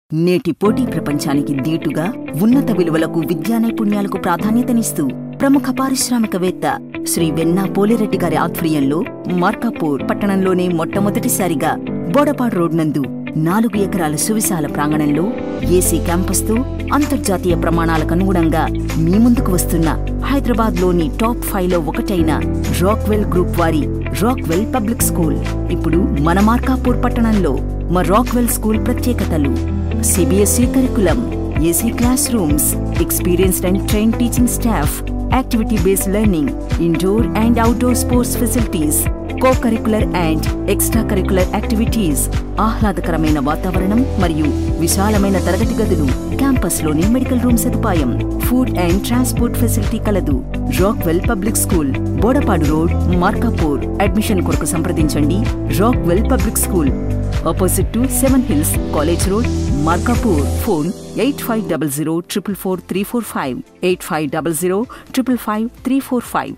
నేటి పోటీ ప్రపంచానికి దీటుగా ఉన్నత విలువలకు విద్యా నైపుణ్యాలకు ప్రాధాన్యతనిస్తూ ప్రముఖ పారిశ్రామికవేత్త శ్రీ వెన్నా పోలిరెడ్డి గారి ఆధ్వర్యంలో మార్కాపూర్ పట్టణంలోనే మొట్టమొదటిసారిగా బోడపాడు రోడ్ నందు నాలుగు ఎకరాల సువిశాల ప్రాంగణంలో ఏసీ క్యాంపస్తో అంతర్జాతీయ ప్రమాణాలకు అనుగుణంగా మీ ముందుకు వస్తున్న హైదరాబాద్లోని టాప్ ఫైవ్ లో ఒకటైన రాక్వెల్ గ్రూప్ వారి రాక్వెల్ పబ్లిక్ స్కూల్ ఇప్పుడు మన మార్కాపూర్ పట్టణంలో మా రాక్వెల్ స్కూల్ ప్రత్యేకతలు CBSE curriculum AC classrooms experienced and train teaching staff activity based learning indoor and outdoor sports facilities co curricular and extra curricular activities ఆహ్లాదకరమైన వాతావరణం మరియు విశాలమైన తరగతి గదులు క్యాంపస్ లోని మెడికల్ రూమ్ సదుపాయం ఫుడ్ అండ్ ట్రాన్స్పోర్ట్ ఫెసిలిటీ కలదు Rockwell public school Bodapadu road Markapur admission కొరకు సంప్రదించండి Rockwell public school opposite to seven hills college road Markapur phone eight five double zero triple four three four five eight five double zero triple five three four five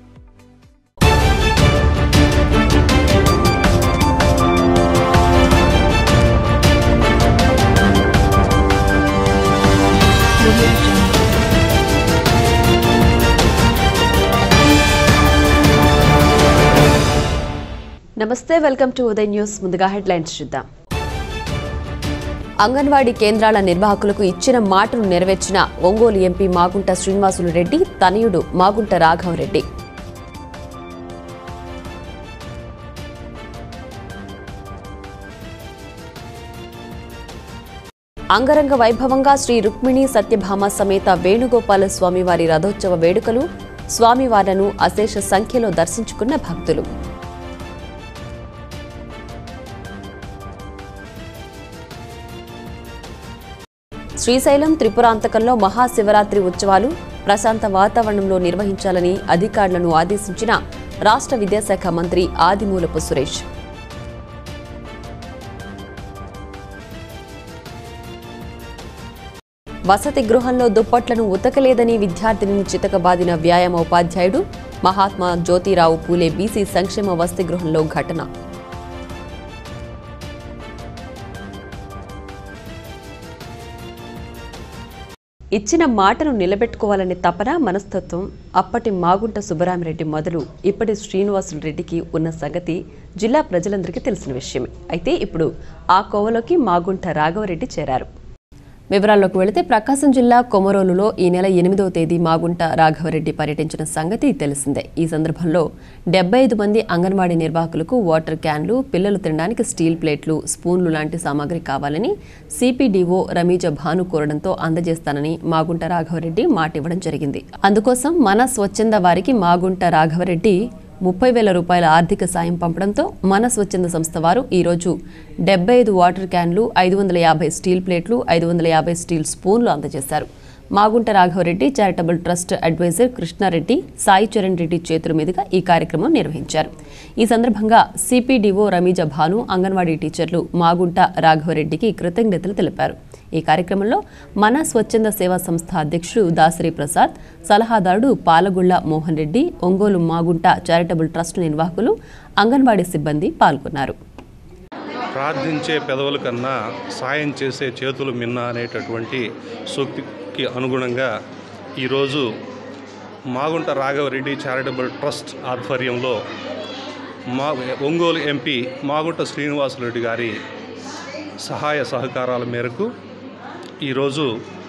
నమస్తే welcome to Uday news ముందుగా headlines చూద్దాం అంగన్వాడీ కేంద్రాల నిర్వాహకులకు ఇచ్చిన మాటను నెరవేర్చిన Ongole MP Magunta Srinivasulu Reddy తనయుడు మాగుంట రాఘవరెడ్డి అంగరంగ వైభవంగా శ్రీ రుక్మిణి సత్యభామ సమేత వేణుగోపాల స్వామివారి రథోత్సవ వేడుకలు స్వామివార్లను అశేష సంఖ్యలో దర్శించుకున్న భక్తులు శ్రీశైలం త్రిపురాంతకంలో మహాశివరాత్రి ఉత్సవాలు ప్రశాంత వాతావరణంలో నిర్వహించాలని అధికారులను ఆదేశించిన రాష్ట్ర విద్యాశాఖ మంత్రి ఆదిమూలపు సురేష్ వసతి గృహంలో దుప్పట్లను ఉతకలేదని విద్యార్థినిని చితకబాదిన వ్యాయామ ఉపాధ్యాయుడు మహాత్మా జ్యోతిరావు పూలే బీసీ సంక్షేమ వసతి గృహంలో ఘటన ఇచ్చిన మాటను నిలబెట్టుకోవాలనే తపన మనస్తత్వం అప్పటి మాగుంట సుబ్బరామిరెడ్డి మొదలు ఇప్పటి శ్రీనివాసులు రెడ్డికి ఉన్న సంగతి జిల్లా ప్రజలందరికీ తెలిసిన విషయమే అయితే ఇప్పుడు ఆ కోవలోకి మాగుంట రాఘవరెడ్డి చేరారు వివరాల్లోకి వెళితే ప్రకాశం జిల్లా కొమరోలులో ఈ నెల ఎనిమిదవ తేదీ మాగుంట రాఘవరెడ్డి పర్యటించిన సంగతి తెలిసిందే ఈ సందర్భంలో డెబ్బై ఐదు మంది అంగన్వాడీ నిర్వాహకులకు వాటర్ క్యాన్లు పిల్లలు తినడానికి స్టీల్ ప్లేట్లు స్పూన్లు లాంటి సామాగ్రి కావాలని సిపిడిఓ రమీజ భాను కోరడంతో అందజేస్తానని మాగుంట రాఘవరెడ్డి మాట ఇవ్వడం జరిగింది అందుకోసం మన స్వచ్ఛంద వారికి మాగుంట రాఘవరెడ్డి ముప్పై వేల రూపాయల ఆర్థిక సాయం పంపడంతో మన స్వచ్ఛంద సంస్థ వారు ఈరోజు డెబ్బై ఐదు వాటర్ క్యాన్లు ఐదు వందల యాభై స్టీల్ ప్లేట్లు ఐదు వందల యాభై స్టీల్ స్పూన్లు అందజేశారు Magunta Raghava Reddy charitable trust adviser Krishna Reddy Sai Charan Reddy చేతుల మీదుగా ఈ కార్యక్రమం నిర్వహించారు ఈ సందర్భంగా సిపిడిఓ రమీజ భాను అంగన్వాడీ టీచర్లు మాగుంట రాఘవరెడ్డికి కృతజ్ఞతలు తెలిపారు ఈ కార్యక్రమంలో మన స్వచ్ఛంద సేవా సంస్థ అధ్యక్షుడు దాసరి ప్రసాద్ సలహాదారుడు పాలగుళ్ల మోహన్ రెడ్డి ఒంగోలు మాగుంట చారిటబుల్ ట్రస్ట్ నిర్వాహకులు అంగన్వాడీ సిబ్బంది పాల్గొన్నారు ప్రార్థించే పెదవుల కన్నా సాయం చేసే చేతులు మిన్న అనేటటువంటి సూక్తికి అనుగుణంగా ఈరోజు మాగుంట రాఘవరెడ్డి చారిటబుల్ ట్రస్ట్ ఆధ్వర్యంలో మా ఒంగోలు ఎంపీ మాగుంట శ్రీనివాసరెడ్డి గారి సహాయ సహకారాల మేరకు ఈరోజు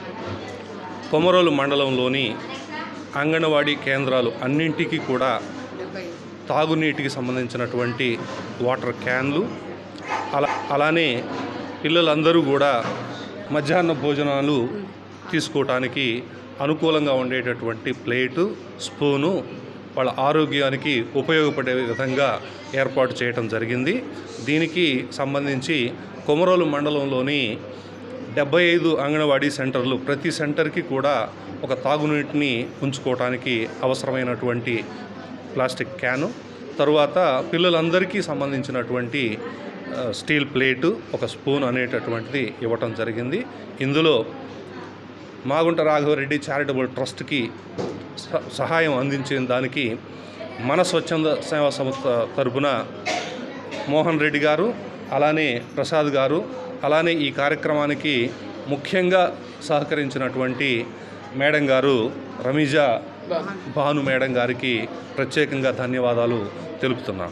కొమరోలు మండలంలోని అంగన్వాడీ కేంద్రాలు అన్నింటికీ కూడా తాగునీటికి సంబంధించినటువంటి వాటర్ క్యాన్లు అలా అలానే పిల్లలందరూ కూడా మధ్యాహ్న భోజనాలు తీసుకోవటానికి అనుకూలంగా ఉండేటటువంటి ప్లేటు స్పూను వాళ్ళ ఆరోగ్యానికి ఉపయోగపడే విధంగా ఏర్పాటు చేయటం జరిగింది దీనికి సంబంధించి కొమరోలు మండలంలోని డెబ్బై ఐదు అంగన్వాడీ సెంటర్లు ప్రతి సెంటర్కి కూడా ఒక తాగునీటిని ఉంచుకోవటానికి అవసరమైనటువంటి ప్లాస్టిక్ క్యాను తరువాత పిల్లలందరికీ సంబంధించినటువంటి ఆ, స్టీల్ ప్లేటు ఒక స్పూన్ అనేటటువంటిది ఇవ్వటం జరిగింది ఇందులో మాగుంట రాఘవరెడ్డి చారిటబుల్ ట్రస్ట్కి స- సహాయం అందించే దానికి మన స్వచ్ఛంద సేవా సంస్థ తరపున మోహన్ రెడ్డి గారు అలానే ప్రసాద్ గారు అలానే ఈ కార్యక్రమానికి ముఖ్యంగా సహకరించినటువంటి మేడం గారు రమీజా భాను మేడం గారికి ప్రత్యేకంగా ధన్యవాదాలు తెలుపుతున్నాను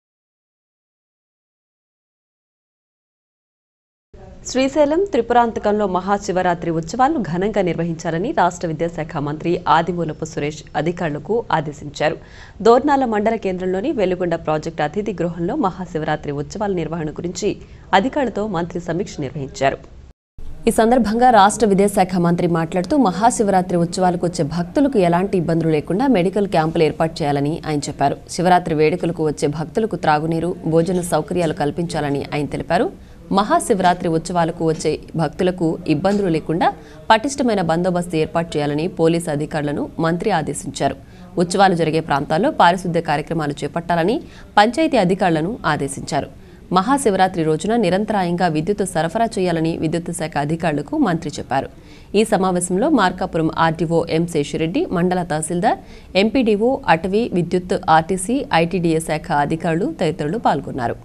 శ్రీశైలం త్రిపురాంతకంలో మహాశివరాత్రి ఉత్సవాలను ఘనంగా నిర్వహించాలని రాష్ట్ర విద్యాశాఖ మంత్రి ఆదిమూలపు సురేష్ అధికారులకు ఆదేశించారు దోర్నాల మండల కేంద్రంలోని వెలుగొండ ప్రాజెక్టు అతిథి గృహంలో మహాశివరాత్రి ఉత్సవాల నిర్వహణ గురించి అధికారులతో మంత్రి సమీక్ష నిర్వహించారు ఈ సందర్భంగా రాష్ట్ర విద్యాశాఖ మంత్రి మాట్లాడుతూ మహాశివరాత్రి ఉత్సవాలకు వచ్చే భక్తులకు ఎలాంటి ఇబ్బందులు లేకుండా మెడికల్ క్యాంపులు ఏర్పాటు చేయాలని ఆయన చెప్పారు శివరాత్రి వేడుకలకు వచ్చే భక్తులకు త్రాగునీరు భోజన సౌకర్యాలు కల్పించాలని ఆయన తెలిపారు మహాశివరాత్రి ఉత్సవాలకు వచ్చే భక్తులకు ఇబ్బందులు లేకుండా పటిష్టమైన బందోబస్తు ఏర్పాటు చేయాలని పోలీసు అధికారులను మంత్రి ఆదేశించారు ఉత్సవాలు జరిగే ప్రాంతాల్లో పారిశుద్ధ్య కార్యక్రమాలు చేపట్టాలని పంచాయతీ అధికారులను ఆదేశించారు మహాశివరాత్రి రోజున నిరంతరాయంగా విద్యుత్ సరఫరా చేయాలని విద్యుత్ శాఖ అధికారులకు మంత్రి చెప్పారు ఈ సమావేశంలో మార్కాపురం ఆర్టీఓ ఎం శేషిరెడ్డి మండల తహసీల్దార్ ఎంపీడీఓ అటవీ విద్యుత్ ఆర్టీసీ ఐటీడీఏ శాఖ అధికారులు తదితరులు పాల్గొన్నారు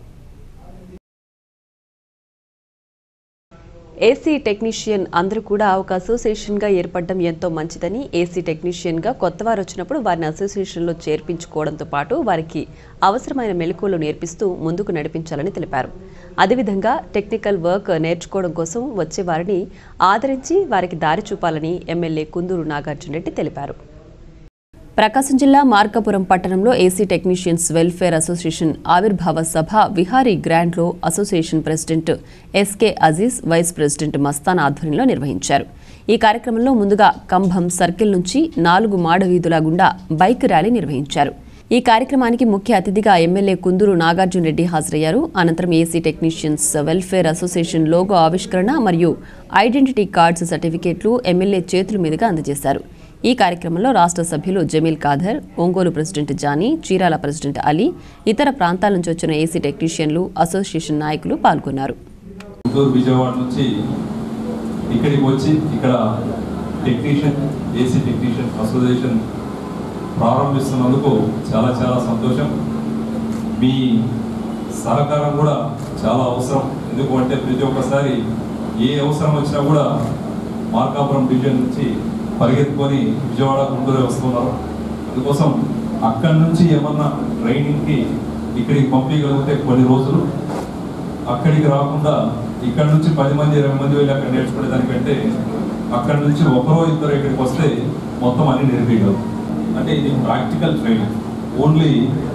ఏసీ టెక్నీషియన్ అందరూ కూడా ఒక అసోసియేషన్గా ఏర్పడడం ఎంతో మంచిదని ఏసీ టెక్నీషియన్గా కొత్త వారు వచ్చినప్పుడు వారిని అసోసియేషన్లో చేర్పించుకోవడంతో పాటు వారికి అవసరమైన మెలకువలు నేర్పిస్తూ ముందుకు నడిపించాలని తెలిపారు అదేవిధంగా టెక్నికల్ వర్క్ నేర్చుకోవడం కోసం వచ్చే వారిని ఆదరించి వారికి దారి చూపాలని ఎమ్మెల్యే కుందూరు నాగార్జున రెడ్డి తెలిపారు ప్రకాశం జిల్లా మార్కాపురం పట్టణంలో ఏసీ టెక్నీషియన్స్ వెల్ఫేర్ అసోసియేషన్ ఆవిర్భావ సభ విహారీ గ్రాండ్లో association president SK Aziz vice president Mastan ఆధ్వర్యంలో నిర్వహించారు ఈ కార్యక్రమంలో ముందుగా కంభం సర్కిల్ నుంచి నాలుగు మాడ వీధుల గుండా బైక్ ర్యాలీ నిర్వహించారు ఈ కార్యక్రమానికి ముఖ్య అతిథిగా ఎమ్మెల్యే కుందూరు నాగార్జున రెడ్డి హాజరయ్యారు అనంతరం AC technicians welfare association logo ఆవిష్కరణ మరియు ఐడెంటిటీ కార్డ్స్ సర్టిఫికేట్లు ఎమ్మెల్యే చేతుల మీదుగా అందజేశారు ఈ కార్యక్రమంలో రాష్ట్ర సభ్యులు జమీల్ ఖాదర్ ఒంగోలు ప్రెసిడెంట్ జానీ చీరాల ప్రెసిడెంట్ అలీ ఇతర ప్రాంతాల నుంచి వచ్చిన ఏసీ టెక్నీషియన్లు అసోసియేషన్ నాయకులు పాల్గొన్నారు గుంటూరు విజయవాడ నుంచి ఇక్కడికి వచ్చి ఇక్కడ టెక్నీషియన్ ఏసీ టెక్నీషియన్ అసోసియేషన్ ప్రారంభిస్తున్నందుకు చాలా చాలా సంతోషం మీ సహకారం కూడా చాలా అవసరం ఎందుకు అంటే ప్రతి ఒక్కసారి ఏ అవసరం వచ్చినా కూడా మార్కాపురం డివిజన్ నుంచి పరిగెత్తుకొని విజయవాడ గుంటూరు వస్తున్నారు అందుకోసం అక్కడి నుంచి ఏమన్నా ట్రైనింగ్కి ఇక్కడికి పంపించగలిగితే కొన్ని రోజులు అక్కడికి రాకుండా ఇక్కడ నుంచి పది మంది ఇరవై మంది వెళ్ళి అక్కడ నేర్చుకునే దానికంటే అక్కడ నుంచి ఒకరో ఇద్దరు ఇక్కడికి వస్తే మొత్తం అన్ని నేర్పించగలరు అంటే ఇది ప్రాక్టికల్ ట్రైనింగ్ ఓన్లీ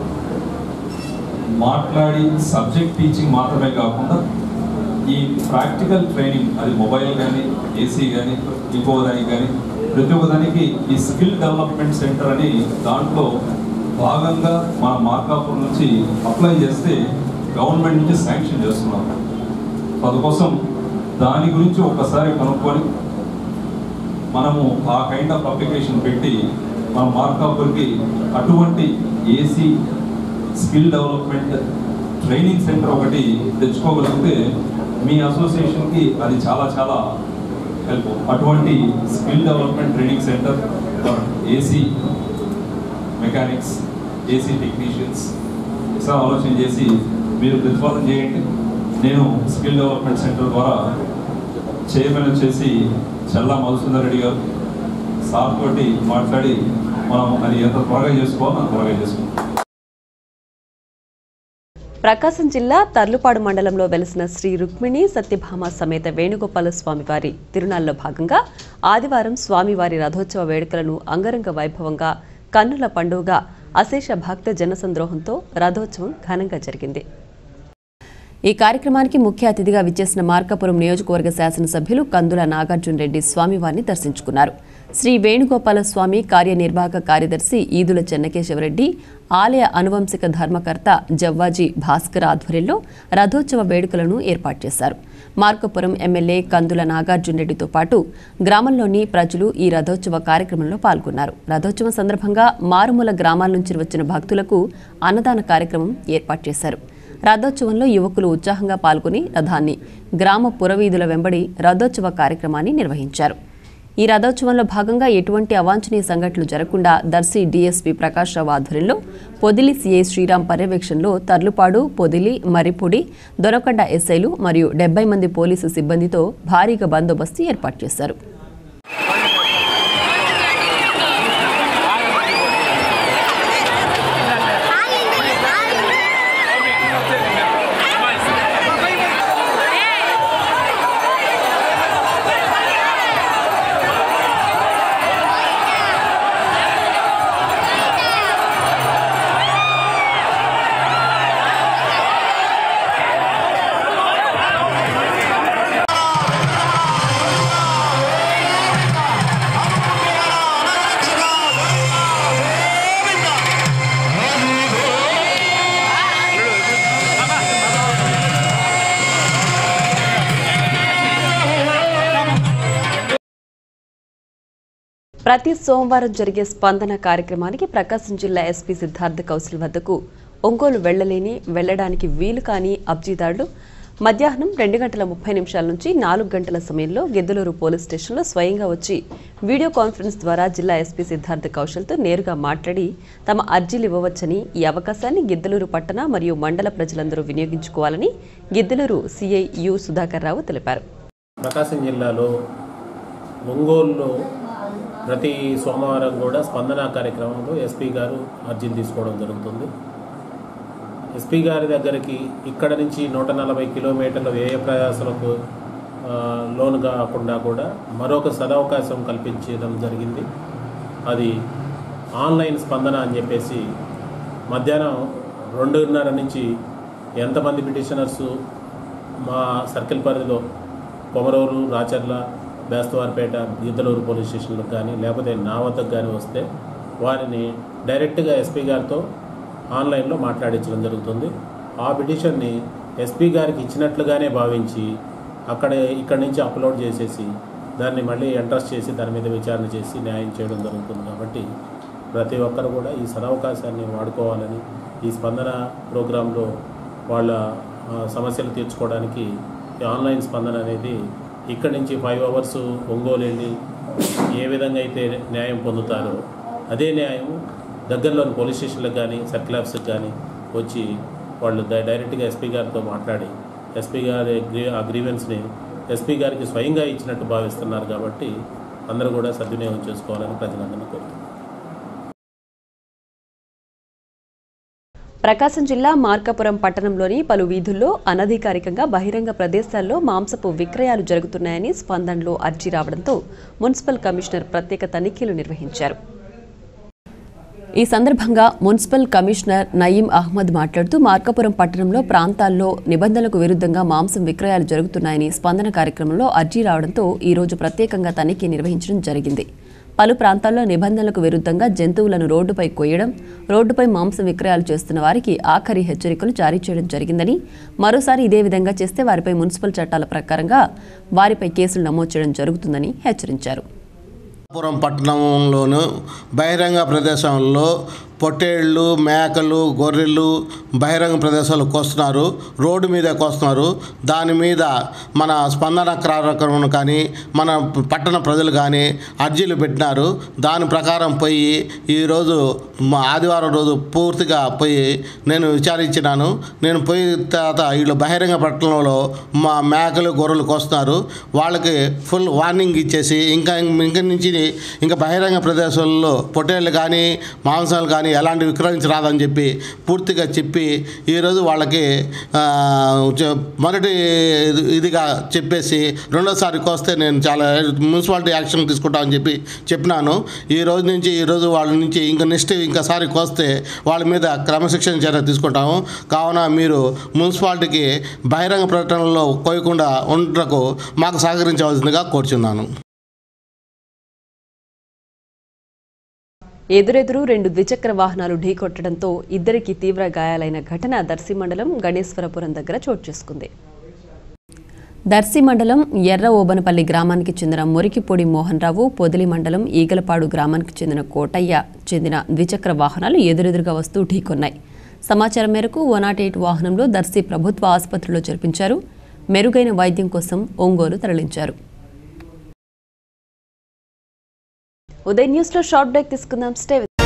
మాట్లాడి సబ్జెక్ట్ టీచింగ్ మాత్రమే కాకుండా ఈ ప్రాక్టికల్ ట్రైనింగ్ అది మొబైల్ కానీ ఏసీ కానీ ఇంకో దానికి కానీ ప్రతి ఒక్క దానికి ఈ స్కిల్ డెవలప్మెంట్ సెంటర్ అని దాంట్లో భాగంగా మన మార్కాపూర్ నుంచి అప్లై చేస్తే గవర్నమెంట్ నుంచి శాంక్షన్ చేస్తున్నారు అందుకోసం దాని గురించి ఒక్కసారి కనుక్కొని మనము ఆ కైండ్ ఆఫ్ అప్లికేషన్ పెట్టి మన మార్కాపూర్కి అటువంటి AC skill development training centre ఒకటి తెచ్చుకోగలిగితే మీ అసోసియేషన్కి అది చాలా చాలా హెల్ప్ అటువంటి skill development training centre AC mechanics AC technicians ఒకసారి ఆలోచన చేసి మీరు ప్రతిపాదన చేయండి నేను స్కిల్ డెవలప్మెంట్ సెంటర్ ద్వారా చైర్మన్ వచ్చేసి చల్లా మధుసూదర్ రెడ్డి గారు సార్ తోటి మాట్లాడి మనం అది ఎంత త్వరగా చేసుకోవాలో అంత త్వరగా చేసుకుంటాం ప్రకాశం జిల్లా తర్లుపాడు మండలంలో వెలిసిన శ్రీ రుక్మిణి సత్యభామ సమేత వేణుగోపాల స్వామి వారి తిరునాళ్ళలో భాగంగా ఆదివారం స్వామివారి రథోత్సవ వేడుకలను అంగరంగ వైభవంగా కన్నుల పండుగగా అశేష భక్త జనసంద్రోహంతో రథోత్సవం ఘనంగా జరిగింది ఈ కార్యక్రమానికి ముఖ్య అతిథిగా విచ్చేసిన మార్కాపురం నియోజకవర్గ శాసనసభ్యులు కందుల నాగార్జున రెడ్డి స్వామివారిని దర్శించుకున్నారు శ్రీ వేణుగోపాల స్వామి కార్యనిర్వాహక కార్యదర్శి ఈదుల చెన్నకేశవరెడ్డి ఆలయ అనువంశిక ధర్మకర్త జవ్వాజీ భాస్కర్ ఆధ్వర్యంలో రథోత్సవ వేడుకలను ఏర్పాటు చేశారు మార్కాపురం ఎమ్మెల్యే కందుల నాగార్జున రెడ్డితో పాటు గ్రామంలోని ప్రజలు ఈ రథోత్సవ కార్యక్రమంలో పాల్గొన్నారు రథోత్సవం సందర్భంగా మారుమూల గ్రామాల నుంచి వచ్చిన భక్తులకు అన్నదాన కార్యక్రమం ఏర్పాటు చేశారు రథోత్సవంలో యువకులు ఉత్సాహంగా పాల్గొని రథాన్ని గ్రామ పురవీధుల వెంబడి రథోత్సవ కార్యక్రమాన్ని నిర్వహించారు ఈ రథోత్సవంలో భాగంగా ఎటువంటి అవాంఛనీయ సంఘటనలు జరగకుండా దర్శి డీఎస్పీ ప్రకాష్ రావు ఆధ్వర్యంలో పొదిలి సీఐ శ్రీరామ్ పర్యవేక్షణలో తర్లుపాడు పొదిలి మరిపొడి దొరకొండ ఎస్ఐలు మరియు డెబ్బై మంది పోలీసు సిబ్బందితో భారీగా బందోబస్తు ఏర్పాటు చేశారు ప్రతి సోమవారం జరిగే స్పందన కార్యక్రమానికి ప్రకాశం జిల్లా ఎస్పీ సిద్ధార్థ కౌశల్ వద్దకు ఒంగోలు వెళ్లలేని వెళ్లడానికి వీలు కాని అబ్జీదారులు మధ్యాహ్నం రెండు గంటల ముప్పై నిమిషాల నుంచి నాలుగు గంటల సమయంలో గిద్దలూరు పోలీస్ స్టేషన్లో స్వయంగా వచ్చి వీడియో కాన్ఫరెన్స్ ద్వారా జిల్లా ఎస్పీ సిద్ధార్థ కౌశల్తో నేరుగా మాట్లాడి తమ అర్జీలు ఇవ్వవచ్చని ఈ అవకాశాన్ని గిద్దలూరు పట్టణ మరియు మండల ప్రజలందరూ వినియోగించుకోవాలని గిద్దలూరు సిఐ యు సుధాకర్ రావు తెలిపారు ప్రకాశం జిల్లాలో ఒంగోలులో ప్రతి సోమవారం కూడా స్పందన కార్యక్రమంలో ఎస్పీ గారు అర్జీలు తీసుకోవడం జరుగుతుంది ఎస్పీ గారి దగ్గరికి ఇక్కడ నుంచి నూట నలభై కిలోమీటర్ల వ్యయ ప్రయాసాలకు ఆ, లోను కాకుండా కూడా మరొక సదవకాశం కల్పించడం జరిగింది అది ఆన్లైన్ స్పందన అని చెప్పేసి మధ్యాహ్నం రెండున్నర నుంచి ఎంతమంది పిటిషనర్సు మా సర్కిల్ పరిధిలో కొమరూరు రాచర్ల బేస్తవారిపేట గిద్దలూరు పోలీస్ స్టేషన్లకు కానీ లేకపోతే నా వద్దకు కానీ వస్తే వారిని డైరెక్ట్గా ఎస్పీ గారితో ఆన్లైన్లో మాట్లాడించడం జరుగుతుంది ఆ పిటిషన్ని ఎస్పీ గారికి ఇచ్చినట్లుగానే భావించి అక్కడే ఇక్కడి నుంచి అప్లోడ్ చేసేసి దాన్ని మళ్ళీ ఎంట్రస్ట్ చేసి దాని మీద విచారణ చేసి న్యాయం చేయడం జరుగుతుంది కాబట్టి ప్రతి ఒక్కరు కూడా ఈ సదవకాశాన్ని వాడుకోవాలని ఈ స్పందన ప్రోగ్రాంలో వాళ్ళ ఆ, సమస్యలు తీర్చుకోవడానికి ఈ ఆన్లైన్ స్పందన అనేది ఇక్కడి నుంచి ఫైవ్ అవర్స్ ఒంగోలు వెళ్ళి ఏ విధంగా అయితే న్యాయం పొందుతారో అదే న్యాయం దగ్గరలోని పోలీస్ స్టేషన్లకు కానీ సర్కిల్ ఆఫీస్కి కానీ వచ్చి వాళ్ళు డై- డైరెక్ట్గా ఎస్పీ గారితో మాట్లాడి ఎస్పీ గారి గ్రీ ఆ గ్రీవెన్స్ని ఎస్పీ గారికి స్వయంగా ఇచ్చినట్టు భావిస్తున్నారు కాబట్టి అందరూ కూడా సద్వినియోగం చేసుకోవాలని ప్రజలందరినీ కోరుతున్నాను ప్రకాశం జిల్లా మార్కాపురం పట్టణంలోని పలు వీధుల్లో అనధికారికంగా బహిరంగ ప్రదేశాల్లో మాంసపు విక్రయాలు జరుగుతున్నాయని స్పందనలో అర్జీ రావడంతో మున్సిపల్ కమిషనర్ ప్రత్యేక తనిఖీలు నిర్వహించారు ఈ సందర్భంగా మున్సిపల్ కమిషనర్ నయీం అహ్మద్ మాట్లాడుతూ మార్కాపురం పట్టణంలో ప్రాంతాల్లో నిబంధనలకు విరుద్ధంగా మాంసం విక్రయాలు జరుగుతున్నాయని స్పందన కార్యక్రమంలో అర్జీ రావడంతో ఈ రోజు ప్రత్యేకంగా తనిఖీ నిర్వహించడం జరిగింది పలు ప్రాంతాల్లో నిబంధనలకు విరుద్ధంగా జంతువులను రోడ్డుపై కొయ్యడం రోడ్డుపై మాంసం విక్రయాలు చేస్తున్న వారికి ఆఖరి హెచ్చరికలు జారీ చేయడం జరిగిందని మరోసారి ఇదే విధంగా చేస్తే వారిపై మున్సిపల్ చట్టాల ప్రకారంగా వారిపై కేసులు నమోదు చేయడం జరుగుతుందని హెచ్చరించారు పురం పట్టణంలోను బహిరంగ ప్రదేశంలో పొట్టేళ్ళు మేకలు గొర్రెలు బహిరంగ ప్రదేశాలకు వస్తున్నారు రోడ్డు మీద వస్తున్నారు దాని మీద మన స్పందన కార్యక్రమం కానీ మన పట్టణ ప్రజలు కానీ అర్జీలు పెట్టినారు దాని ప్రకారం పోయి ఈరోజు మా ఆదివారం రోజు పూర్తిగా పోయి నేను విచారించినాను నేను పోయిన తర్వాత వీళ్ళు బహిరంగ పట్టణంలో మా మేకలు గొర్రెలు వస్తున్నారు వాళ్ళకి ఫుల్ వార్నింగ్ ఇచ్చేసి ఇంకా ఇంక నుంచి ఇంకా బహిరంగ ప్రదేశాల్లో పొట్టేళ్ళు కానీ మాంసాలు కానీ ఎలాంటి విక్రయించరాదని చెప్పి పూర్తిగా చెప్పి ఈరోజు వాళ్ళకి ఆ, చ- మొదటి ఇది- ఇదిగా చెప్పేసి రెండోసారికి వస్తే నేను చాలా మున్సిపాలిటీ యాక్షన్ తీసుకుంటామని చెప్పి చెప్పినాను ఈ రోజు నుంచి ఈ రోజు వాళ్ళ నుంచి ఇంకా నెక్స్ట్ ఇంకోసారికి వస్తే వాళ్ళ మీద క్రమశిక్షణ చర్య తీసుకుంటాము కావున మీరు మున్సిపాలిటీకి బహిరంగ ప్రకటనలో కోయకుండా ఉండటకు మాకు సహకరించవలసిందిగా కోరుచున్నాను ఎదురెదురు రెండు ద్విచక్ర వాహనాలు ఢీకొట్టడంతో ఇద్దరికి తీవ్ర గాయాలైన ఘటన దర్శి మండలం గణేశ్వరపురం దగ్గర చోటు చేసుకుంది దర్శి మండలం ఎర్ర ఓబనపల్లి గ్రామానికి చెందిన మురికిపొడి మోహన్ రావు పొదిలి మండలం ఈగలపాడు గ్రామానికి చెందిన కోటయ్య చెందిన ద్విచక్ర వాహనాలు ఎదురెదురుగా వస్తూ ఢీకొన్నాయి సమాచారం మేరకు వన్ నాట్ ఎయిట్ వాహనంలో దర్శి ప్రభుత్వ ఆసుపత్రిలో చేర్పించారు మెరుగైన వైద్యం కోసం ఒంగోలు తరలించారు ఉదయ్ న్యూస్ లో షార్ట్ బ్రేక్ తీసుకుందాం స్టే విత్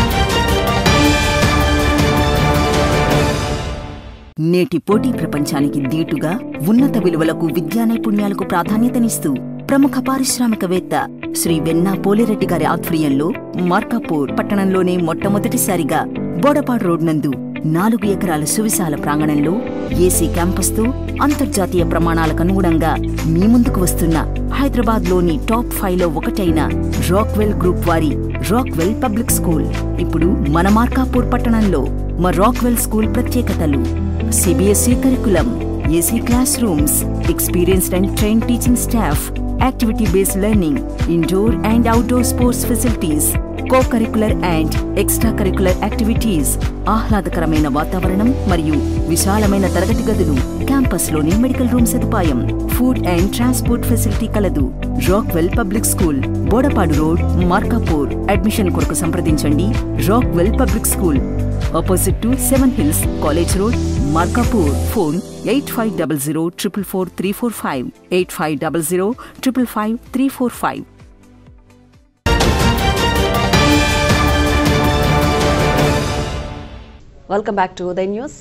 నేటి పోటీ ప్రపంచానికి దీటుగా ఉన్నత విలువలకు విద్యా నైపుణ్యాలకు ప్రాధాన్యతనిస్తూ ప్రముఖ పారిశ్రామికవేత్త శ్రీ వెన్నా పోలిరెడ్డి గారి ఆధ్వర్యంలో మార్కాపూర్ పట్టణంలోనే మొట్టమొదటిసారిగా బోడపాడు రోడ్ నందు నాలుగు ఎకరాల సువిశాల ప్రాంగణంలో ఏసీ క్యాంపస్తో అంతర్జాతీయ ప్రమాణాలకు అనుగుణంగా మీ ముందుకు వస్తున్న హైదరాబాద్ లోని టాప్ ఫైవ్ లో ఒకటైన రాక్వెల్ గ్రూప్ వారి రాక్వెల్ పబ్లిక్ స్కూల్ ఇప్పుడు మన మార్కాపూర్ పట్టణంలో మా రాక్వెల్ స్కూల్ ప్రత్యేకతలు CBSE curriculum AC classrooms experienced and train teaching staff activity based learning indoor and outdoor sports facilities co curricular and extra curricular activities ఆహ్లాదకరమైన వాతావరణం మరియు విశాలమైన తరగతి గదులు క్యాంపస్ లోని మెడికల్ రూమ్ సదుపాయం ఫుడ్ అండ్ ట్రాన్స్పోర్ట్ ఫెసిలిటీ కలదు Rockwell public school Bodapadu road Markapur admission కొరకు సంప్రదించండి Rockwell public school opposite to seven hills college road Markapur phone eight five double zero triple four three four five eight five double zero triple five three four five welcome back to Uday news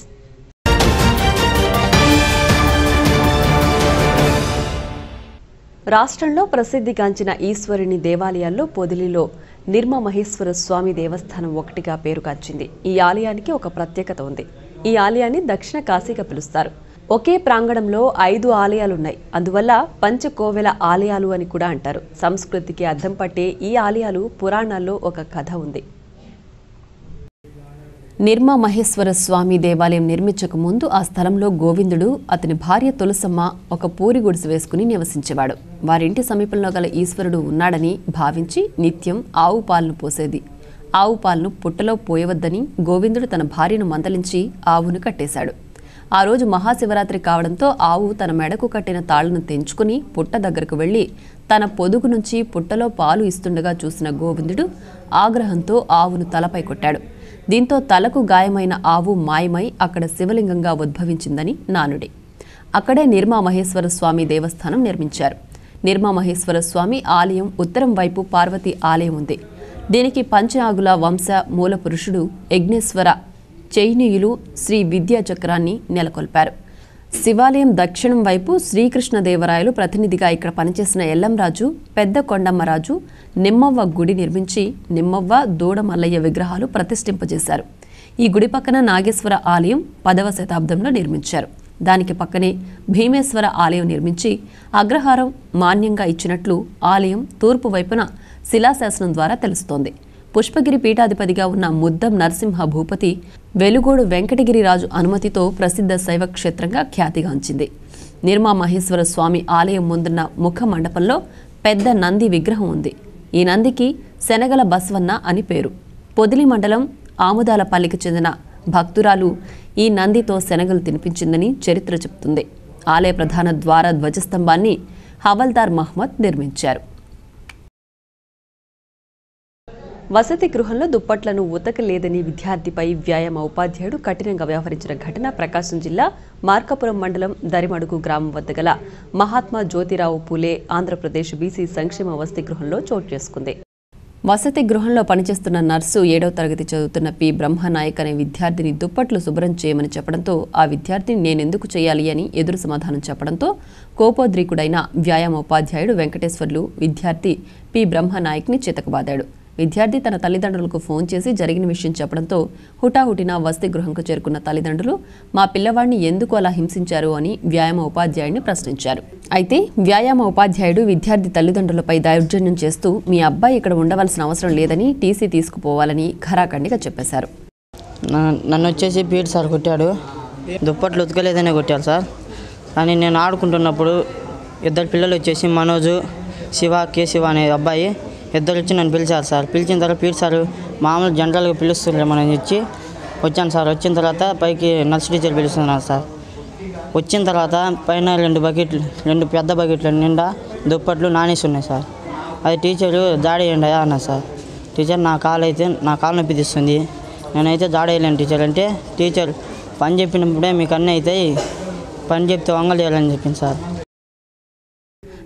రాష్ట్రంలో ప్రసిద్ధిగాంచిన ఈశ్వరుని దేవాలయాల్లో పొదిలిలో నిర్మ మహేశ్వర స్వామి దేవస్థానం ఒకటిగా పేరుగాంచింది ఈ ఆలయానికి ఒక ప్రత్యేకత ఉంది ఈ ఆలయాన్ని దక్షిణ కాశీగా పిలుస్తారు ఒకే ప్రాంగణంలో ఐదు ఆలయాలున్నాయి అందువల్ల పంచకోవెల ఆలయాలు అని కూడా అంటారు సంస్కృతికి అద్దం పట్టే ఈ ఆలయాలు పురాణాల్లో ఒక కథ ఉంది నిర్మా మహేశ్వర స్వామి దేవాలయం నిర్మించక ముందు ఆ స్థలంలో గోవిందుడు అతని భార్య తులసమ్మ ఒక పూరి గుడిసె వేసుకుని నివసించేవాడు వారింటి సమీపంలో గల ఈశ్వరుడు ఉన్నాడని భావించి నిత్యం ఆవు పాలను పోసేది ఆవు పాలను పుట్టలో పోయవద్దని గోవిందుడు తన భార్యను మందలించి ఆవును కట్టేశాడు ఆ రోజు మహాశివరాత్రి కావడంతో ఆవు తన మెడకు కట్టిన తాళ్లను తెంచుకుని పుట్ట దగ్గరకు వెళ్లి తన పొదుగు నుంచి పుట్టలో పాలు ఇస్తుండగా చూసిన గోవిందుడు ఆగ్రహంతో ఆవును తలపై కొట్టాడు దీంతో తలకు గాయమైన ఆవు మాయమై అక్కడ శివలింగంగా ఉద్భవించిందని నానుడి అక్కడే నిర్మా మహేశ్వర స్వామి దేవస్థానం నిర్మించారు నిర్మా మహేశ్వర స్వామి ఆలయం ఉత్తరం వైపు పార్వతి ఆలయం ఉంది దీనికి పంచనాగుల వంశ మూల పురుషుడు యజ్ఞేశ్వర చైనీయులు శ్రీ విద్యా చక్రాన్ని నెలకొల్పారు శివాలయం దక్షిణం వైపు శ్రీకృష్ణదేవరాయలు ప్రతినిధిగా ఇక్కడ పనిచేసిన ఎల్లంరాజు పెద్ద కొండమ్మరాజు నిమ్మవ్వ గుడి నిర్మించి నిమ్మవ్వ దూడ మల్లయ్య విగ్రహాలు ప్రతిష్ఠింపజేశారు ఈ గుడి పక్కన నాగేశ్వర ఆలయం పదవ శతాబ్దంలో నిర్మించారు దానికి పక్కనే భీమేశ్వర ఆలయం నిర్మించి అగ్రహారం మాన్యంగా ఇచ్చినట్లు ఆలయం తూర్పు వైపున శిలాశాసనం ద్వారా తెలుస్తోంది పుష్పగిరి పీఠాధిపతిగా ఉన్న ముద్దం నరసింహ భూపతి వెలుగోడు వెంకటగిరిరాజు అనుమతితో ప్రసిద్ధ శైవ క్షేత్రంగా ఖ్యాతిగాంచింది నిర్మా మహేశ్వర స్వామి ఆలయం ముందున్న ముఖ మండపంలో పెద్ద నంది విగ్రహం ఉంది ఈ నందికి శనగల బస్వన్న అని పేరు పొదిలి మండలం ఆముదాలపల్లికి చెందిన భక్తురాలు ఈ నందితో శనగలు తినిపించిందని చరిత్ర చెప్తుంది ఆలయ ప్రధాన ద్వార ధ్వజస్తంభాన్ని హవల్దార్ మహ్మద్ నిర్మించారు వసతి గృహంలో దుప్పట్లను ఉతకలేదని విద్యార్థిపై వ్యాయామ ఉపాధ్యాయుడు కఠినంగా వ్యవహరించిన ఘటన ప్రకాశం జిల్లా మార్కాపురం మండలం దరిమడుగు గ్రామం వద్ద గల మహాత్మా జ్యోతిరావు పూలే ఆంధ్రప్రదేశ్ బీసీ సంక్షేమ వసతి గృహంలో చోటు చేసుకుంది వసతి గృహంలో పనిచేస్తున్న నర్సు ఏడవ తరగతి చదువుతున్న పి బ్రహ్మనాయక్ అనే విద్యార్థిని దుప్పట్లు శుభ్రం చేయమని చెప్పడంతో ఆ విద్యార్థిని నేనెందుకు చేయాలి అని ఎదురు సమాధానం చెప్పడంతో కోపోద్రికుడైన వ్యాయామ ఉపాధ్యాయుడు వెంకటేశ్వర్లు విద్యార్థి పి బ్రహ్మనాయక్ని చితకబాదాడు విద్యార్థి తన తల్లిదండ్రులకు ఫోన్ చేసి జరిగిన విషయం చెప్పడంతో హుటాహుటిన వసతి గృహంకు చేరుకున్న తల్లిదండ్రులు మా పిల్లవాడిని ఎందుకు అలా హింసించారు అని వ్యాయామ ఉపాధ్యాయుడిని ప్రశ్నించారు అయితే వ్యాయామ ఉపాధ్యాయుడు విద్యార్థి తల్లిదండ్రులపై దౌర్జన్యం చేస్తూ మీ అబ్బాయి ఇక్కడ ఉండవలసిన అవసరం లేదని టీసీ తీసుకుపోవాలని ఖరాఖండిగా చెప్పేశారు నా- నన్ను వచ్చేసి పీటి సార్ కొట్టాడు దుప్పట్లు ఉతకలేదనే కొట్టాడు సార్ కానీ నేను ఆడుకుంటున్నప్పుడు ఇద్దరు పిల్లలు వచ్చేసి మనోజు శివ కే శివ అనే అబ్బాయి ఇద్దరు వచ్చి నన్ను పిలిచారు సార్ పిలిచిన తర్వాత పీటి సార్ మామూలు జనరల్గా పిలుస్తుండే మనం వచ్చి వచ్చాను సార్ వచ్చిన తర్వాత పైకి నర్స్ టీచర్ పిలుస్తున్నారు సార్ వచ్చిన తర్వాత పైన రెండు బకెట్లు రెండు పెద్ద బకెట్ల నిండా దుప్పట్లు నానేసి ఉన్నాయి సార్ అది టీచరు జాడేయండి అన్నా సార్ టీచర్ నా కాలు అయితే నా కాలు నొప్పి తీస్తుంది నేనైతే జాడేయలేను టీచర్ అంటే టీచర్ పని చెప్పినప్పుడే మీకు అన్నీ అవుతాయి పని చెప్తే వంగలేయాలని చెప్పింది సార్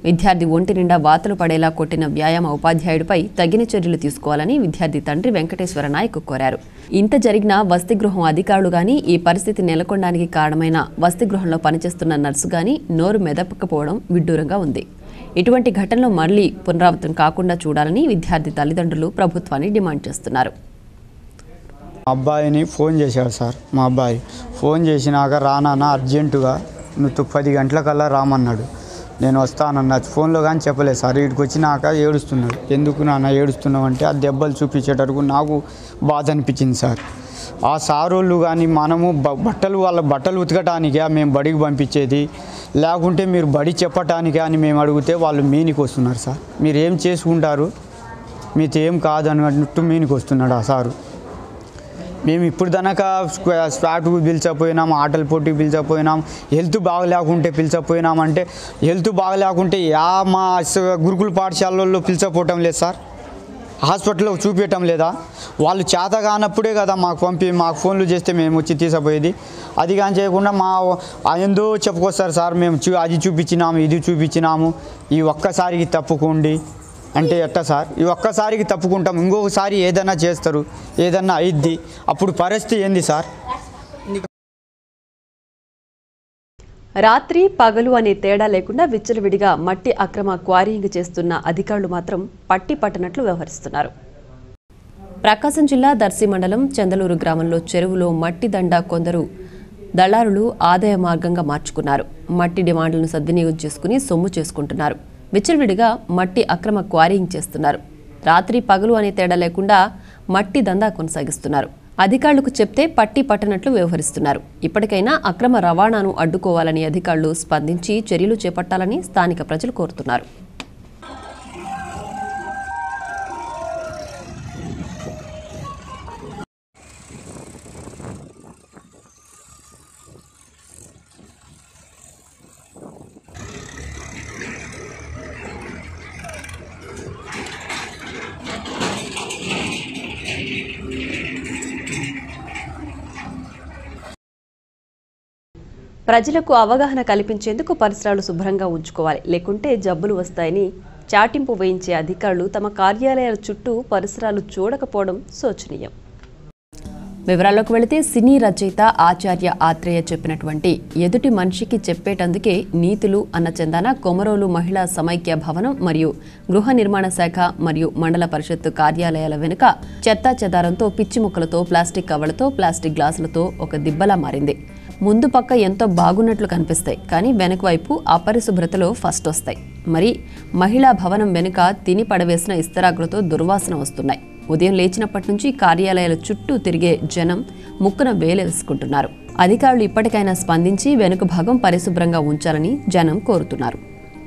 విద్యార్థి ఒంటి నిండా వాతలు పడేలా కొట్టిన వ్యాయామ ఉపాధ్యాయుడిపై తగిన చర్యలు తీసుకోవాలని విద్యార్థి తండ్రి వెంకటేశ్వర నాయక్ కోరారు ఇంత జరిగిన వసతిగృహం అధికారులు గాని ఈ పరిస్థితి నెలకొనడానికి కారణమైన వసతిగృహంలో పనిచేస్తున్న నర్సు గాని నోరు మెదపకపోవడం విడ్డూరంగా ఉంది ఇటువంటి ఘటనలు మళ్లీ పునరావృతం కాకుండా చూడాలని విద్యార్థి తల్లిదండ్రులు ప్రభుత్వాన్ని డిమాండ్ చేస్తున్నారు మా అబ్బాయిని ఫోన్ చేశాడు సార్ మా అబ్బాయి ఫోన్ చేసినాక రానా అర్జెంటుగా నువ్వు పది గంటలకల్లా రామన్నాడు నేను వస్తానన్న ఫోన్లో కానీ చెప్పలేదు సార్ ఇక్కడికి వచ్చినాక ఏడుస్తున్నాడు ఎందుకు నాన్న ఏడుస్తున్నావు అంటే ఆ దెబ్బలు చూపించేటరకు నాకు బాధ అనిపించింది సార్ ఆ సారోళ్ళు కానీ మనము బ- బట్టలు వాళ్ళ బట్టలు ఉతకటానికే మేము బడికి పంపించేది లేకుంటే మీరు బడి చెప్పటానికే అని మేము అడిగితే వాళ్ళు మీనికి వస్తున్నారు సార్ మీరు ఏం చేసుకుంటారు మీతో ఏం కాదు అన్నట్టు మీనికి వస్తున్నాడు ఆ సారు మేము ఇప్పుడు దాకా స్పాట్కు పిలిచపోయినాం ఆటల పోటీకి పిలిచపోయినాం హెల్త్ బాగలేకుంటే పిలిచపోయినాం అంటే హెల్త్ బాగలేకుంటే యా మా స- గురుకుల పాఠశాలల్లో పిలిచపోవటం లేదు సార్ హాస్పిటల్లో చూపించటం లేదా వాళ్ళు చేత కానప్పుడే కదా మాకు పంపి మాకు ఫోన్లు చేస్తే మేము వచ్చి తీసుకుపోయేది అది కానీ చేయకుండా మా ఏందో చెప్పుకొస్తారు సార్ మేము చూ అది చూపించినాము ఇది చూపించినాము ఈ ఒక్కసారికి తప్పుకోండి అంటే ఎట్టా సార్ ఈ ఒక్కసారికి తప్పుకుంటాం ఇంకొకసారి ఏదైనా చేస్తారు ఏదన్నా అయిద్ది అప్పుడు పరిస్థితి ఏంది సార్ రాత్రి పగలు అనే తేడా లేకుండా విచ్చలవిడిగా మట్టి అక్రమ క్వారీయింగ్ చేస్తున్న అధికారులు మాత్రం పట్టి పట్టనట్లు వ్యవహరిస్తున్నారు ప్రకాశం జిల్లా దర్శి మండలం చందలూరు గ్రామంలో చెరువులో మట్టి దండ కొందరు దళారులు ఆదాయ మార్గంగా మార్చుకున్నారు మట్టి డిమాండ్లను సద్వినియోగం చేసుకుని సొమ్ము చేసుకుంటున్నారు విచ్చలవిడిగా మట్టి అక్రమ క్వారీయింగ్ చేస్తున్నారు రాత్రి పగలు అనే తేడా లేకుండా మట్టి దందా కొనసాగిస్తున్నారు అధికారులకు చెప్తే పట్టి పట్టనట్లు వ్యవహరిస్తున్నారు ఇప్పటికైనా అక్రమ రవాణాను అడ్డుకోవాలని అధికారులు స్పందించి చర్యలు చేపట్టాలని స్థానిక ప్రజలు కోరుతున్నారు ప్రజలకు అవగాహన కల్పించేందుకు పరిసరాలు శుభ్రంగా ఉంచుకోవాలి లేకుంటే జబ్బులు వస్తాయని చాటింపు వేయించే అధికారులు తమ కార్యాలయాల చుట్టూ పరిసరాలు చూడకపోవడం శోచనీయం వివరాల్లోకి వెళితే సినీ రచయిత ఆచార్య ఆత్రేయ చెప్పినటువంటి ఎదుటి మనిషికి చెప్పేటందుకే నీతులు అన్న చందాన కొమరోలు మహిళా సమైక్య భవనం మరియు గృహ నిర్మాణ శాఖ మరియు మండల పరిషత్తు కార్యాలయాల వెనుక చెత్తా చెదారంతో పిచ్చి మొక్కలతో ప్లాస్టిక్ కవర్లతో ప్లాస్టిక్ గ్లాసులతో ఒక దిబ్బలా మారింది ముందు పక్క ఎంతో బాగున్నట్లు కనిపిస్తాయి కానీ వెనక వైపు అపరిశుభ్రతలో ఫస్ట్ వస్తాయి మరి మహిళా భవనం వెనుక తిని పడవేసిన ఇస్తరాకులతో దుర్వాసన వస్తున్నాయి ఉదయం లేచినప్పటి నుంచి కార్యాలయాల చుట్టూ తిరిగే జనం ముక్కున వేలేసుకుంటున్నారు అధికారులు ఇప్పటికైనా స్పందించి వెనుక భాగం పరిశుభ్రంగా ఉంచాలని జనం కోరుతున్నారు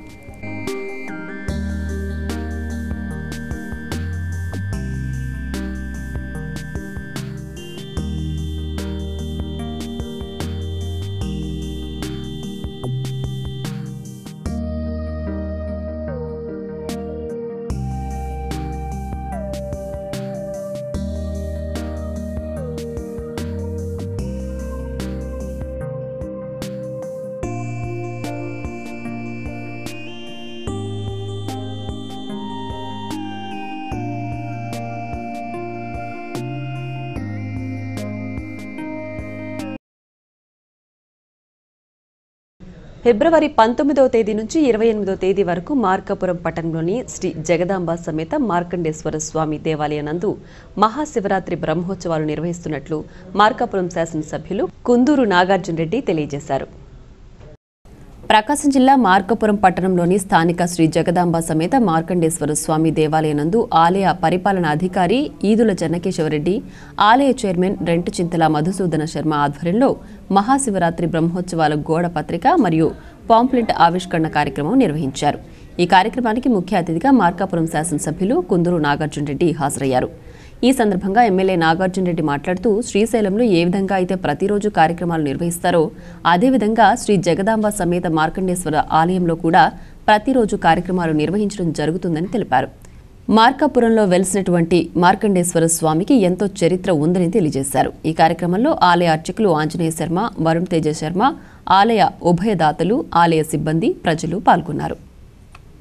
ఫిబ్రవరి పంతొమ్మిదవ తేదీ నుంచి ఇరవై ఎనిమిదవ తేదీ వరకు మార్కాపురం పట్టణంలోని శ్రీ జగదాంబ సమేత మార్కండేశ్వర స్వామి దేవాలయం నందు మహాశివరాత్రి బ్రహ్మోత్సవాలు నిర్వహిస్తున్నట్లు మార్కాపురం శాసనసభ్యులు కుందూరు నాగార్జున రెడ్డి తెలియజేశారు ప్రకాశం జిల్లా మార్కపురం పట్టణంలోని స్థానిక శ్రీ జగదాంబ సమేత మార్కండేశ్వర స్వామి దేవాలయం నందు ఆలయ పరిపాలన అధికారి ఈదుల చెన్నకేశవరెడ్డి ఆలయ చైర్మన్ రెంటు చింతల మధుసూదన శర్మ ఆధ్వర్యంలో మహాశివరాత్రి బ్రహ్మోత్సవాల గోడ పత్రిక మరియు పాంప్లెంట్ ఆవిష్కరణ కార్యక్రమం నిర్వహించారు ఈ కార్యక్రమానికి ముఖ్య అతిథిగా మార్కాపురం శాసనసభ్యులు కుందూరు నాగార్జున రెడ్డి హాజరయ్యారు ఈ సందర్భంగా ఎమ్మెల్యే నాగార్జున రెడ్డి మాట్లాడుతూ శ్రీశైలంలో ఏ విధంగా అయితే ప్రతిరోజు కార్యక్రమాలు నిర్వహిస్తారో అదేవిధంగా శ్రీ జగదాంబ సమేత మార్కండేశ్వర ఆలయంలో కూడా ప్రతిరోజు కార్యక్రమాలు నిర్వహించడం జరుగుతుందని తెలిపారు మార్కాపురంలో వెలిసినటువంటి మార్కండేశ్వర స్వామికి ఎంతో చరిత్ర ఉందని తెలియజేశారు ఈ కార్యక్రమంలో ఆలయ అర్చకులు ఆంజనేయ శర్మ వరుణ్ తేజ శర్మ ఆలయ ఉభయదాతలు ఆలయ సిబ్బంది ప్రజలు పాల్గొన్నారు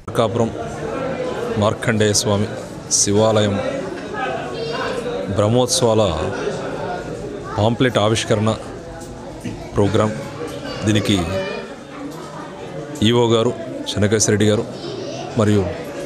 మార్కాపురం మార్కండేయ స్వామి శివాలయం బ్రహ్మోత్సవాల పాంప్లెట్ ఆవిష్కరణ ప్రోగ్రాం దీనికి ఈఓ గారు చెన్నకేశ్వరరెడ్డి గారు మరియు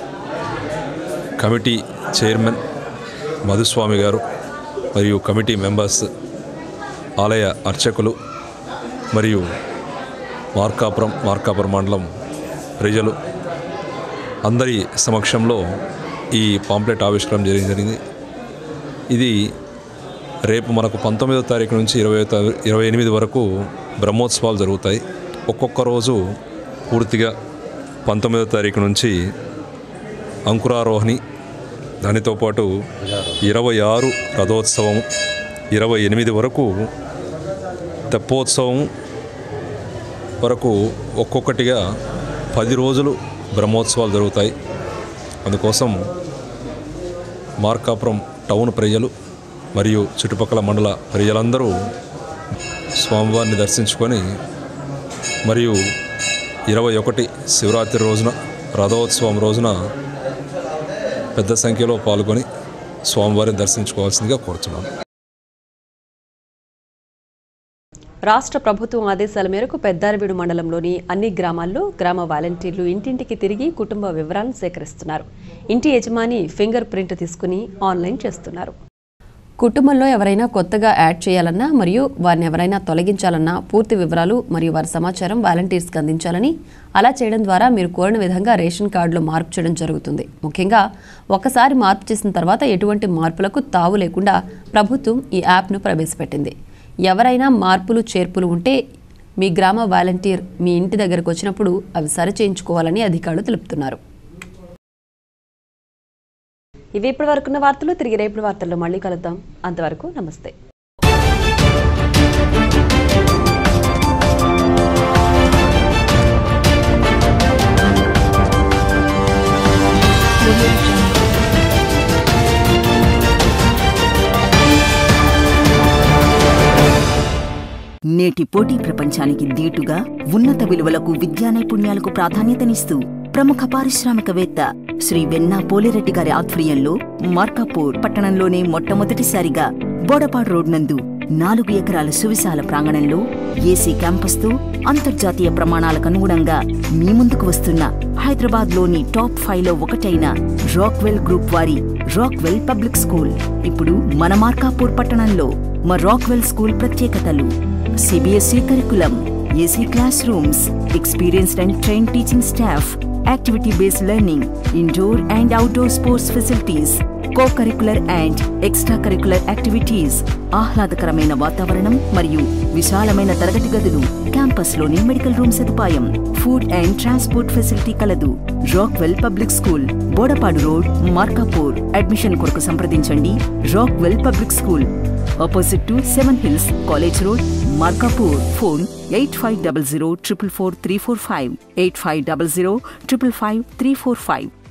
కమిటీ చైర్మన్ మధుస్వామి గారు మరియు కమిటీ మెంబర్స్ ఆలయ అర్చకులు మరియు మార్కాపురం మార్కాపురం మండలం ప్రజలు అందరి సమక్షంలో ఈ పాంప్లెట్ ఆవిష్కరణ జరిగి జరిగింది ఇది రేపు మనకు పంతొమ్మిదో తారీఖు నుంచి ఇరవై ఇరవై ఎనిమిది వరకు బ్రహ్మోత్సవాలు జరుగుతాయి ఒక్కొక్క రోజు పూర్తిగా పంతొమ్మిదో తారీఖు నుంచి అంకురారోహిణి దానితో పాటు ఇరవై ఆరు రథోత్సవం ఇరవై ఎనిమిది వరకు తెప్పోత్సవం వరకు ఒక్కొక్కటిగా పది రోజులు బ్రహ్మోత్సవాలు జరుగుతాయి అందుకోసం మార్కాపురం టౌన్ ప్రజలు మరియు చుట్టుపక్కల మండల ప్రజలందరూ స్వామివారిని దర్శించుకొని మరియు ఇరవై ఒకటి శివరాత్రి రోజున రథోత్సవం రోజున పెద్ద సంఖ్యలో పాల్గొని స్వామివారిని దర్శించుకోవాల్సిందిగా కోరుతున్నాను రాష్ట్ర ప్రభుత్వం ఆదేశాల మేరకు పెద్దారవీడు మండలంలోని అన్ని గ్రామాల్లో గ్రామ వాలంటీర్లు ఇంటింటికి తిరిగి కుటుంబ వివరాలను సేకరిస్తున్నారు ఇంటి యజమాని ఫింగర్ ప్రింట్ తీసుకుని ఆన్లైన్ చేస్తున్నారు కుటుంబంలో ఎవరైనా కొత్తగా యాడ్ చేయాలన్నా మరియు వారిని ఎవరైనా తొలగించాలన్నా పూర్తి వివరాలు మరియు వారి సమాచారం వాలంటీర్స్కి అందించాలని అలా చేయడం ద్వారా మీరు కోరిన విధంగా రేషన్ కార్డులో మార్పు చేయడం జరుగుతుంది ముఖ్యంగా ఒకసారి మార్పు చేసిన తర్వాత ఎటువంటి మార్పులకు తావు లేకుండా ప్రభుత్వం ఈ యాప్ను ప్రవేశపెట్టింది ఎవరైనా మార్పులు చేర్పులు ఉంటే మీ గ్రామ వాలంటీర్ మీ ఇంటి దగ్గరకు వచ్చినప్పుడు అవి సరిచేయించుకోవాలని అధికారులు తెలుపుతున్నారు ఇవి ఇప్పటి వరకున్న వార్తలు తిరిగి రేపటి వార్తల్లో మళ్ళీ కలుద్దాం అంతవరకు నమస్తే నేటి పోటీ ప్రపంచానికి దీటుగా ఉన్నత విలువలకు విద్యా నైపుణ్యాలకు ప్రాధాన్యతనిస్తూ ప్రముఖ పారిశ్రామికవేత్త శ్రీ వెన్నా పోలిరెడ్డి గారి ఆధ్వర్యంలో మార్కాపూర్ పట్టణంలోనే మొట్టమొదటిసారిగా బోడపాడు రోడ్ నందు నాలుగు ఎకరాల సువిశాల ప్రాంగణంలో ఏసీ క్యాంపస్తో అంతర్జాతీయ ప్రమాణాలకు అనుగుణంగా మీ ముందుకు వస్తున్న హైదరాబాద్లోని టాప్ ఫైవ్ లో ఒకటైన రాక్వెల్ గ్రూప్ వారి రాక్వెల్ పబ్లిక్ స్కూల్ ఇప్పుడు మన మార్కాపూర్ పట్టణంలో మా రాక్వెల్ స్కూల్ ప్రత్యేకతలు CBSE curriculum AC classrooms experienced and train teaching staff activity based learning indoor and outdoor sports facilities co curricular and extra curricular activities ఆహ్లాదకరమైన వాతావరణం మరియు విశాలమైన తరగతి గదులు క్యాంపస్ లోని మెడికల్ రూమ్ సదుపాయం ఫుడ్ అండ్ ట్రాన్స్పోర్ట్ ఫెసిలిటీ కలదు Rockwell public school Bodapadu road Markapur admission కొరకు సంప్రదించండి Rockwell public school opposite to seven hills college road Markapur phone eight five double zero triple four three four five eight five double zero triple five three four five